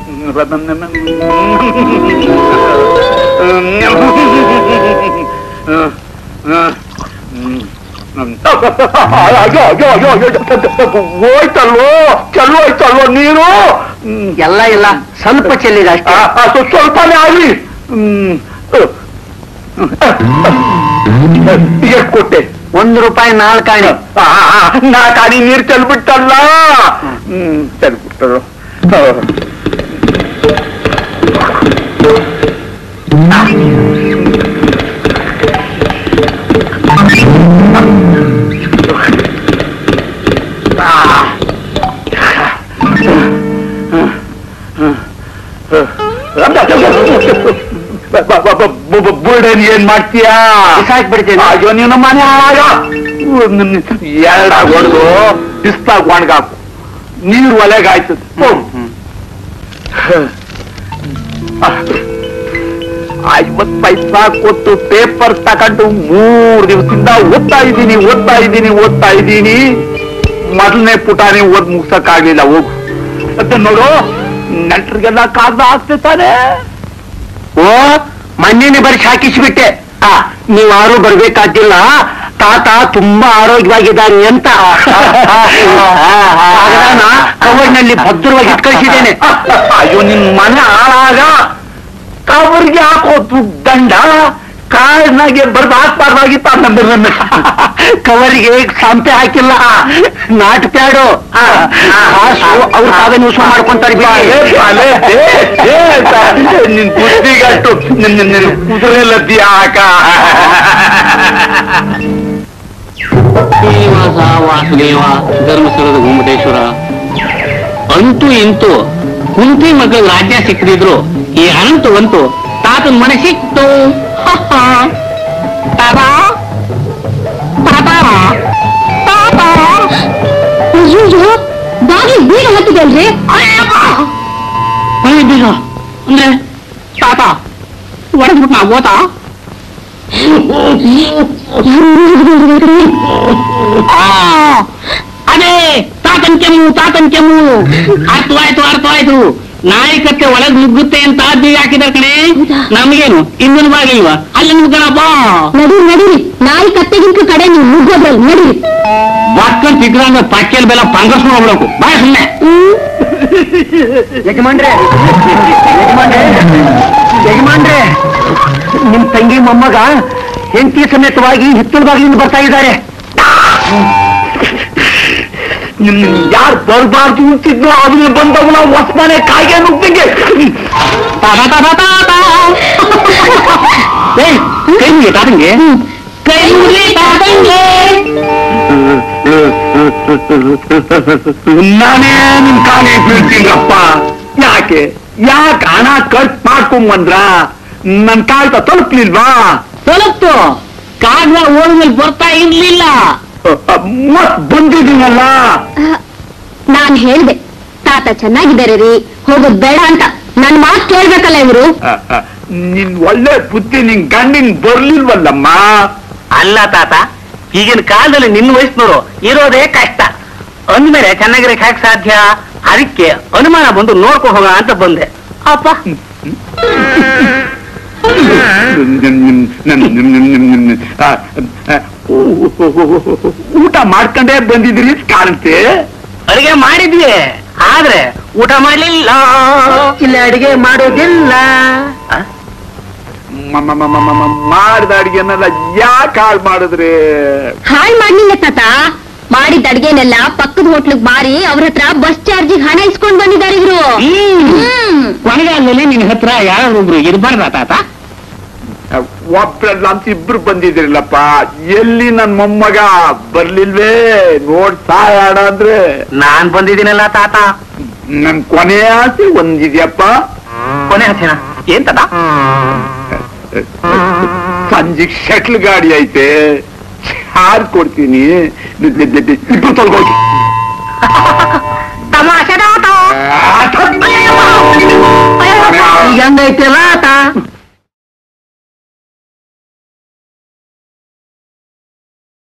ಅಯ್ಯೋ ಅಯ್ಯೋ ಅಯ್ಯೋ ಅಯ್ಯೋ ಹೋಯ್ತಲ್ವೋ ಚಲ್ಲು ಹೋಯ್ತಲ್ವೋ ನೀರು ಎಲ್ಲ ಇಲ್ಲ ಸ್ವಲ್ಪ ಚೆಲ್ಲಿದೆ ಅಷ್ಟೇ ಆ, ಆ, ಸ್ವ- ಸ್ವಲ್ಪನೇ ಆಗ್ಲಿ ಹ್ಮ್ ಎಷ್ಟು ಕೊಟ್ಟೆ ಒಂದು ರೂಪಾಯಿ ನಾಲ್ಕಾಣಿ ಆ, ಆ, ನಾ ಕಾಣಿ ನೀರ್ ಚೆಲ್ಬಿಟ್ಟಲ್ಲ ಹ್ಮ್ ಚೆಲ್ಬಿಟ್ಟರು ಬುರ್ಡನ್ ಏನ್ ಮಾಡ್ತೀಯಾ ಬಿಸಾಕ್ಬಿಡ್ತೀನಿ. ಅಯ್ಯೋ ನೀನು ಮನೆ ಆಗ ಎರಡಾಗ ಹೊಡೆದು ಬಿಸ್ತಾಗ ಒಣಗಾಕು ನೀರು ಒಲೆಗಾಯ್ತದ ಐವತ್ ಪೈಸಾ ಕೊಟ್ಟು ಪೇಪರ್ ತಗೊಂಡು ಮೂರ್ ದಿವಸದಿಂದ ಓದ್ತಾ ಇದ್ದೀನಿ ಓದ್ತಾ ಇದ್ದೀನಿ ಓದ್ತಾ ಇದ್ದೀನಿ ಮೊದಲನೇ ಪುಟಾನೆ ಓದ್ ಮುಗ್ಸಕ್ಕಾಗ್ಲಿಲ್ಲ ಹೋಗು ಮತ್ತೆ ನೋಡು ನೆಂಟ್ರಿಗೆಲ್ಲ ಕಾಗ್ದ ಆಗ್ತಿರ್ತಾನೆ ಓ ಮೊನ್ನೆನೆ ಬರೀ ಹಾಕಿಸ್ಬಿಟ್ಟೆ ಆ ನೀವು ಯಾರು ಬರ್ಬೇಕಾದಿಲ್ಲ ತಾತ ತುಂಬಾ ಆರೋಗ್ಯವಾಗಿದ್ದಾನೆ ಅಂತ ಕಾಗದಾನ ಕವರ್ನಲ್ಲಿ ಭದ್ರವಾಗಿ ಇಟ್ಕಳಿಸಿದ್ದೇನೆ ಅಯ್ಯೋ ನಿನ್ ಮನೆ ಹಾಳಾಗ ಕವರ್ಗೆ ಹಾಕೋ ದಂಡ ಕಾರ್ಡ್ನಾಗೆ ಬರ್ದು ಹಾಕ್ಬಾರ್ದಾಗಿತ್ತ ನನ್ನ ಕವರಿಗೆ ಸಂಪೆ ಹಾಕಿಲ್ಲ ನಾಟ್ ಪ್ಯಾಡು ಅವ್ರು ತಾವೇ ಯೂಸ್ ಮಾಡ್ಕೊಂತಾರೆ ನಿನ್ ಬುದ್ಧಿಗಟ್ಟು ನಿನ್ ನಿನ್ ಕುದುರೆ ಲದ್ದಿ ಹಾಕ ಶ್ರೀನಿವಾಸ ವಾಸುದೇವ ಧರ್ಮಸ್ಥಳದ ಗುಮ್ಮಟೇಶ್ವರ ಅಂತೂ ಇಂತೂ ಕುಂತಿ ಮಕ್ಕಳ ರಾಜ್ಯ ಸಿಕ್ಕದಿದ್ರು ಈ ಅನಂತು ಅಂತೂ ತಾತನ ಮನೆ ಸಿಕ್ತು ತಾತ ತಾತ ತಾತ ಅಯ್ಯೋ ಬಾಗಿಲು ಬೀಗ ಹತ್ತಿದೆ ಅಲ್ರಿ ಮನೆ ಬೀಗ ಅಂದ್ರೆ ತಾತ ಒಡೆದ್ಬಿಟ್ಟು ನಾ ಓತಾ ಆ, ಅದೇ ತಾತನ್ ಕೆಮ್ಮು ತಾತನ್ ಕೆಮ್ಮು ಅರ್ಥವಾಯ್ತು ಅರ್ಥವಾಯ್ತು ನಾಯಿ ಕತ್ತೆ ಒಳಗ್ ನುಗ್ಗುತ್ತೆ ಅಂತ ಬೀಗ ಹಾಕಿದಾರೆ ಕಣೆ ನಮಗೇನು ಇನ್ನೊಂದು ಬಾಗಿಲ್ವಾ ಅಲ್ಲಿ ನುಗ್ಗಣಪ್ಪ ನಡೀರಿ ನಡೀರಿ ನಾಯಿ ಕತ್ತೆಗಿಂತ ಕಡೆ ನೀವು ಮುಗ್ಗೋದ್ರಲ್ಲ ನಡೀರಿ ಮಕ್ಕಳು ಸಿಕ್ಕಂದ್ರೆ ಪಕ್ಕೆಲ್ ಬೆಲ್ಲ ಪಂಗಸ್ ಮಾಡ್ಬಿಡಕು ಬಾಯ್ ಸುಮ್ಮನೆ ಯಜಮಾನ್ರೆ ಯಜಮಾನ್ರೆ ಯಜಮಾನ್ರೆ ನಿಮ್ ತಂಗಿ ಮೊಮ್ಮಗ ಹೆಂಡತಿ ಸಮೇತವಾಗಿ ಹಿತ್ತಲ ಬಾಗಿಲಿಂದ ಬರ್ತಾ ಇದ್ದಾರೆ ನಿಮ್ ಯಾರು ಬರ್ಬಾರ್ದು ಅಂತಿದ್ನೋ ಅದನ್ನ ಬಂದವ್ ನಾವು ಹೊಸ ಮನೆ ಕಾಯ್ಗೆ ನುಗ್ದಂಗೆ ತಾತ ತಾತ ತಾತ ಏಯ್, ಕೈ ಮುಗಿ ತಾತಂಗೆ ಕೈ ಮುಗಿ ತಾತಂಗೆ ನಾನೇ ನಿಮ್ ಕಾಲೇ ಬೀಳ್ತೀನಪ್ಪ ಯಾಕೆ ಯಾಕೆ ಹಣ ಖರ್ಚು ಮಾಡ್ಕೊಂಬಂದ್ರ ನನ್ ಕಾಯ್ತ ತಲುಪ್ಲಿಲ್ವಾ ತಲುಪ್ತು ಕಾಗ್ದ ಓದ್ಮೇಲೆ ಬರ್ತಾ ಇರ್ಲಿಲ್ಲ ಮತ್ ಬಂದಿದ್ದೀನಲ್ಲ ನಾನ್ ಹೇಳ್ದೆ ತಾತ ಚೆನ್ನಾಗಿದ್ದಾರೆ ರೀ ಹೋಗೋದ್ ಬೇಡ ಅಂತ ನನ್ ಮಾತು ಕೇಳ್ಬೇಕಲ್ಲ ಇವರು ಅ, ಅ, ನಿನ್ ಒಳ್ಳೆ ಬುದ್ಧಿ ನಿನ್ ಗಂಡಿನ್ ಬರ್ಲಿಲ್ವಲ್ಲಮ್ಮ ಅಲ್ಲ ತಾತ ಈಗಿನ ಕಾಲದಲ್ಲಿ ನಿನ್ನ ವಯಸ್ಸಿನವರು ಇರೋದೇ ಕಷ್ಟ ಅಂದ್ಮೇಲೆ ಚೆನ್ನಾಗಿರಕ್ ಹೇಗೆ ಸಾಧ್ಯ ಅದಕ್ಕೆ ಅನುಮಾನ ಬಂದು ನೋಡ್ಕೊಂಡು ಹೋಗೋಣ ಅಂತ ಬಂದೆ ಅಪ್ಪ ಆ, ಆ, ಊ- ಊಟ ಮಾಡ್ಕೊಂಡೇ ಬಂದಿದ್ರಿ ಅಂತ ಕಾಣುತ್ತೆ ಅಡಿಗೆ ಮಾಡಿದ್ವಿ ಆದ್ರೆ ಊಟ ಮಾಡ್ಲಿಲ್ಲ ಇಲ್ಲಿ ಅಡಿಗೆ ಮಾಡೋದಿಲ್ಲ ಮ- ಮ- ಮ- ಮ- ಮ- ಮ- ಮಾಡ್ದ ಅಡಿಗೆನೆಲ್ಲ ಯಾಕೆ ಹಾಳು ಮಾಡಿದ್ರಿ ಹಾಳ್ ಮಾಡ್ಲಿಲ್ಲ ತಾತ ಮಾಡಿದ ಅಡ್ಗೆನೆಲ್ಲ ಪಕ್ಕದ ಹೋಟ್ಲಿಗ್ ಮಾರಿ ಅವ್ರ ಹತ್ರ ಬಸ್ ಚಾರ್ಜಿಗೆ ಹಣ ಇಸ್ಕೊಂಡ್ ಬಂದಿದ್ದಾರೆ ಇವರು ಹ್ಮ್ ಕೊನೆಗಾಲದಲ್ಲಿ ನಿನ್ ಹತ್ರ ಯಾರೊಬ್ರು ಇರ್ಬಾರ್ದ ತಾತ ಒಬ್ರಲ್ಲ ಅಂತ ಇಬ್ರು ಬಂದಿದ್ರಿಲ್ಲಪ್ಪ ಎಲ್ಲಿ ನನ್ ಮೊಮ್ಮಗ ಬರ್ಲಿಲ್ವೇ ನೋಡ್ ಸಾಯಾಡ ಅಂದ್ರೆ ನಾನ್ ಬಂದಿದ್ದೀನಲ್ಲ ತಾತ ನನ್ ಕೊನೆ ಆಸೆ ಒಂದಿದ್ಯಪ್ಪ ಕೊನೆ ಹಸಿನ ಏನ್ ತಾತ ಸಂಜೆಗ್ ಶಟ್ಲ್ ಗಾಡಿ ಐತೆ ಹಾರ್ ಕೊಡ್ತೀನಿ ಇಬ್ರು ತೊಳ್ಗೋಗಿ ತಮಾಷೆ ತಾತ ಈಗ ಹೆಂಗೈತೆಲ್ಲ